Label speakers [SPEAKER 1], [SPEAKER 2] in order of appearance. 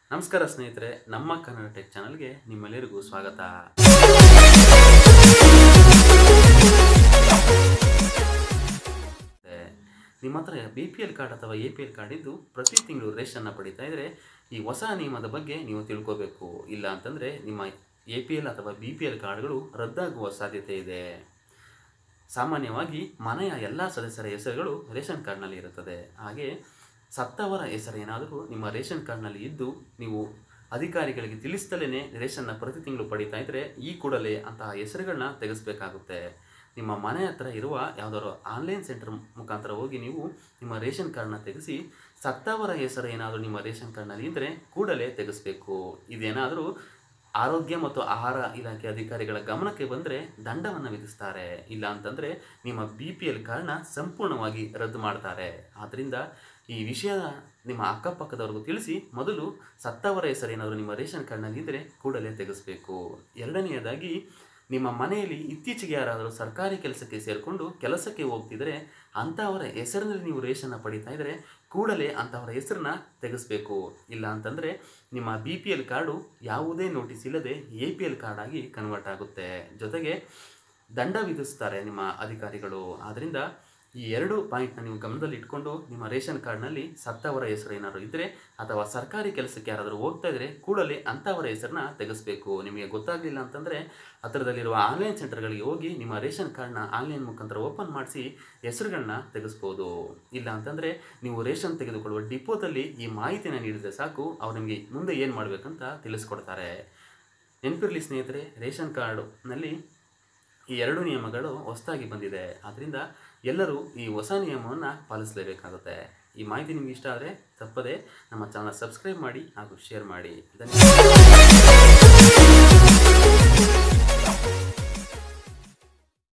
[SPEAKER 1] ನಮಸ್ಕಾರ ಸ್ನೇಹಿತರೆ ನಮ್ಮ ಕನ್ನಡ ಟೆಕ್ ಚಾನಲ್ಗೆ ನಿಮ್ಮೆಲ್ಲರಿಗೂ ಸ್ವಾಗತ ನಿಮ್ಮ ಹತ್ರ ಬಿ ಪಿ ಎಲ್ ಕಾರ್ಡ್ ಅಥವಾ ಎ ಪಿ ಎಲ್ ಕಾರ್ಡ್ ಇದ್ದು ಪ್ರತಿ ತಿಂಗಳು ರೇಷನ್ನ ಪಡಿತಾ ಇದ್ರೆ ಈ ಹೊಸ ನಿಯಮದ ಬಗ್ಗೆ ನೀವು ತಿಳ್ಕೋಬೇಕು ಇಲ್ಲ ಅಂತಂದರೆ ನಿಮ್ಮ ಎ ಪಿ ಎಲ್ ಅಥವಾ ಬಿ ಪಿ ಎಲ್ ಕಾರ್ಡ್ಗಳು ರದ್ದಾಗುವ ಸಾಧ್ಯತೆ ಇದೆ ಸಾಮಾನ್ಯವಾಗಿ ಮನೆಯ ಎಲ್ಲ ಸದಸ್ಯರ ಹೆಸರುಗಳು ರೇಷನ್ ಕಾರ್ಡ್ನಲ್ಲಿ ಇರುತ್ತದೆ ಹಾಗೆ ಸತ್ತವರ ಹೆಸರು ಏನಾದರೂ ನಿಮ್ಮ ರೇಷನ್ ಕಾರ್ಡ್ನಲ್ಲಿ ಇದ್ದು ನೀವು ಅಧಿಕಾರಿಗಳಿಗೆ ತಿಳಿಸ್ತಲೇ ರೇಷನ್ನ ಪ್ರತಿ ತಿಂಗಳು ಪಡಿತಾ ಇದ್ದರೆ ಈ ಕೂಡಲೇ ಅಂತಹ ಹೆಸರುಗಳನ್ನ ತೆಗೆಸಬೇಕಾಗುತ್ತೆ ನಿಮ್ಮ ಮನೆ ಹತ್ರ ಇರುವ ಯಾವುದಾದ್ರು ಆನ್ಲೈನ್ ಸೆಂಟರ್ ಮುಖಾಂತರ ಹೋಗಿ ನೀವು ನಿಮ್ಮ ರೇಷನ್ ಕಾರ್ಡ್ನ ತೆಗೆಸಿ ಸತ್ತವರ ಹೆಸರು ಏನಾದರೂ ನಿಮ್ಮ ರೇಷನ್ ಕಾರ್ಡ್ನಲ್ಲಿ ಇದ್ದರೆ ಕೂಡಲೇ ತೆಗೆಸಬೇಕು ಇದೇನಾದರೂ ಆರೋಗ್ಯ ಮತ್ತು ಆಹಾರ ಇಲಾಖೆ ಅಧಿಕಾರಿಗಳ ಗಮನಕ್ಕೆ ಬಂದರೆ ದಂಡವನ್ನು ವಿಧಿಸ್ತಾರೆ ಇಲ್ಲ ಅಂತಂದರೆ ನಿಮ್ಮ ಬಿ ಪಿ ಎಲ್ ಕಾರ್ಡ್ನ ಸಂಪೂರ್ಣವಾಗಿ ರದ್ದು ಮಾಡ್ತಾರೆ ಆದ್ದರಿಂದ ಈ ವಿಷಯ ನಿಮ್ಮ ಅಕ್ಕಪಕ್ಕದವ್ರಿಗೂ ತಿಳಿಸಿ ಮೊದಲು ಸತ್ತವರ ಹೆಸರು ಏನಾದರೂ ನಿಮ್ಮ ರೇಷನ್ ಕಾರ್ಡ್ನಲ್ಲಿ ಇದ್ದರೆ ಕೂಡಲೇ ತೆಗೆಸಬೇಕು ಎರಡನೆಯದಾಗಿ ನಿಮ್ಮ ಮನೆಯಲ್ಲಿ ಇತ್ತೀಚೆಗೆ ಯಾರಾದರೂ ಸರ್ಕಾರಿ ಕೆಲಸಕ್ಕೆ ಸೇರಿಕೊಂಡು ಕೆಲಸಕ್ಕೆ ಹೋಗ್ತಿದ್ರೆ ಅಂಥವರ ಹೆಸರಿನಲ್ಲಿ ನೀವು ರೇಷನ್ನ ಪಡಿತಾ ಇದ್ದರೆ ಕೂಡಲೇ ಅಂಥವರ ಹೆಸರನ್ನ ತೆಗೆಸಬೇಕು ಇಲ್ಲ ಅಂತಂದರೆ ನಿಮ್ಮ ಬಿ ಪಿ ಎಲ್ ಕಾರ್ಡು ಯಾವುದೇ ನೋಟಿಸ್ ಇಲ್ಲದೆ ಎ ಪಿ ಎಲ್ ಕಾರ್ಡ್ ಆಗಿ ಕನ್ವರ್ಟ್ ಆಗುತ್ತೆ ಜೊತೆಗೆ ದಂಡ ವಿಧಿಸ್ತಾರೆ ನಿಮ್ಮ ಅಧಿಕಾರಿಗಳು ಆದ್ದರಿಂದ ಈ ಎರಡು ಪಾಯಿಂಟ್ನ ನೀವು ಗಮನದಲ್ಲಿ ಇಟ್ಕೊಂಡು ನಿಮ್ಮ ರೇಷನ್ ಕಾರ್ಡ್ನಲ್ಲಿ ಸತ್ತವರ ಹೆಸರು ಏನಾದರೂ ಇದ್ದರೆ ಅಥವಾ ಸರ್ಕಾರಿ ಕೆಲಸಕ್ಕೆ ಯಾರಾದರೂ ಹೋಗ್ತಾ ಇದ್ದರೆ ಕೂಡಲೇ ಅಂಥವರ ಹೆಸರನ್ನ ತೆಗೆಸಬೇಕು ನಿಮಗೆ ಗೊತ್ತಾಗಲಿಲ್ಲ ಅಂತಂದರೆ ಹತ್ತಿರದಲ್ಲಿರುವ ಆನ್ಲೈನ್ ಸೆಂಟರ್ಗಳಿಗೆ ಹೋಗಿ ನಿಮ್ಮ ರೇಷನ್ ಕಾರ್ಡ್ನ ಆನ್ಲೈನ್ ಮುಖಾಂತರ ಓಪನ್ ಮಾಡಿಸಿ ಹೆಸರುಗಳನ್ನ ತೆಗೆಸ್ಬೋದು ಇಲ್ಲ ಅಂತಂದರೆ ನೀವು ರೇಷನ್ ತೆಗೆದುಕೊಳ್ಳುವ ಡಿಪೋದಲ್ಲಿ ಈ ಮಾಹಿತಿನ ನೀಡಿದರೆ ಸಾಕು ಅವ್ರು ನಿಮಗೆ ಮುಂದೆ ಏನು ಮಾಡಬೇಕಂತ ತಿಳಿಸ್ಕೊಡ್ತಾರೆ ನೆನಪಿರಲಿ ಸ್ನೇಹಿತರೆ ರೇಷನ್ ಕಾರ್ಡ್ನಲ್ಲಿ ಈ ಎರಡು ನಿಯಮಗಳು ಹೊಸದಾಗಿ ಬಂದಿದೆ ಆದ್ದರಿಂದ ಎಲ್ಲರೂ ಈ ಹೊಸ ನಿಯಮವನ್ನು ಪಾಲಿಸಲೇಬೇಕಾಗುತ್ತೆ ಈ ಮಾಹಿತಿ ನಿಮ್ಗೆ ಇಷ್ಟ ಆದರೆ ತಪ್ಪದೆ ನಮ್ಮ ಚಾನಲ್ ಸಬ್ಸ್ಕ್ರೈಬ್ ಮಾಡಿ ಹಾಗೂ ಶೇರ್ ಮಾಡಿ ಧನ್ಯವಾದ